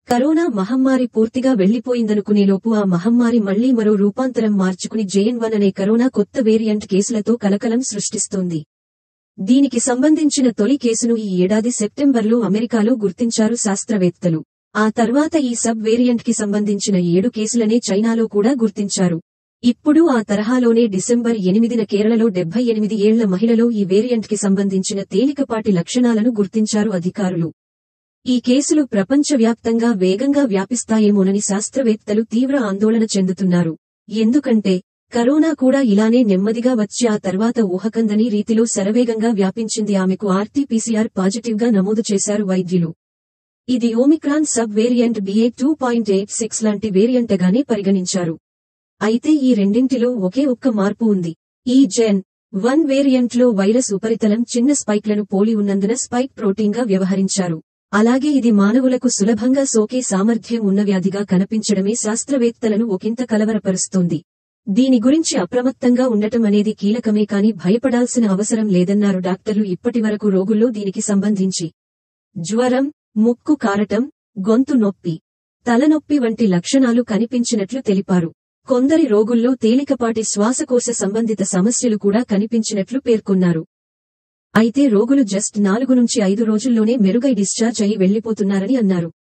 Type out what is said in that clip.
corona మహమ్మారి పూర్తిగా వెళ్లిపోయిందనుకునేలోపు ఆ మహమ్మారి మళ్లీ మరో రూపాంతరం మార్చుకుని జేఎన్ వన్ అనే కరోనా కొత్త వేరియంట్ కేసులతో కలకలం సృష్టిస్తోంది దీనికి సంబంధించిన తొలి కేసును ఈ ఏడాది సెప్టెంబర్లో అమెరికాలో గుర్తించారు శాస్త్రవేత్తలు ఆ తర్వాత ఈ సబ్ వేరియంట్ కి సంబంధించిన ఏడు కేసులనే చైనాలో కూడా గుర్తించారు ఇప్పుడు ఆ తరహాలోనే డిసెంబర్ ఎనిమిదిన కేరళలో డెబ్బై ఎనిమిది ఏళ్ల మహిళలో ఈ వేరియంట్ కి సంబంధించిన తేలికపాటి లక్షణాలను గుర్తించారు అధికారులు ఈ కేసులు ప్రపంచవ్యాప్తంగా వేగంగా వ్యాపిస్తాయేమోనని శాస్త్రవేత్తలు తీవ్ర ఆందోళన చెందుతున్నారు ఎందుకంటే కరోనా కూడా ఇలానే నెమ్మదిగా వచ్చి ఆ తర్వాత ఊహకందని రీతిలో శరవేగంగా వ్యాపించింది ఆమెకు ఆర్టీపీసీఆర్ పాజిటివ్ గా నమోదు చేశారు వైద్యులు ఇది Omicron sub variant BA two point eight six లాంటి వేరియంట్గానే పరిగణించారు అయితే ఈ రెండింటిలో ఒకే ఒక్క మార్పు ఉంది ఈ జెన్ వన్ వేరియంట్ లో వైరస్ ఉపరితలం చిన్న స్పైక్లను పోలి ఉన్నందున స్పైక్ ప్రోటీన్ గా వ్యవహరించారు అలాగే ఇది మానవులకు సులభంగా సోకే సామర్థ్యం ఉన్న వ్యాధిగా కనిపించడమే శాస్త్రవేత్తలను ఒకంత కలవరపరుస్తోంది దీని గురించి అప్రమత్తంగా ఉండటం అనేది కీలకమే కాని భయపడాల్సిన అవసరం లేదన్నారు డాక్టర్లు ఇప్పటివరకు రోగుల్లో దీనికి సంబంధించి జ్వరం ముక్కు కారటం గొంతు నొప్పి తలనొప్పి వంటి లక్షణాలు కనిపించినట్లు తెలిపారు కొందరి రోగుల్లో తేలికపాటి శ్వాసకోశ సంబంధిత సమస్యలు కూడా కనిపించినట్లు పేర్కొన్నారు అయితే రోగులు జస్ట్ నాలుగు నుంచి ఐదు రోజుల్లోనే మెరుగై డిశ్చార్జ్ అయి వెళ్లిపోతున్నారని అన్నారు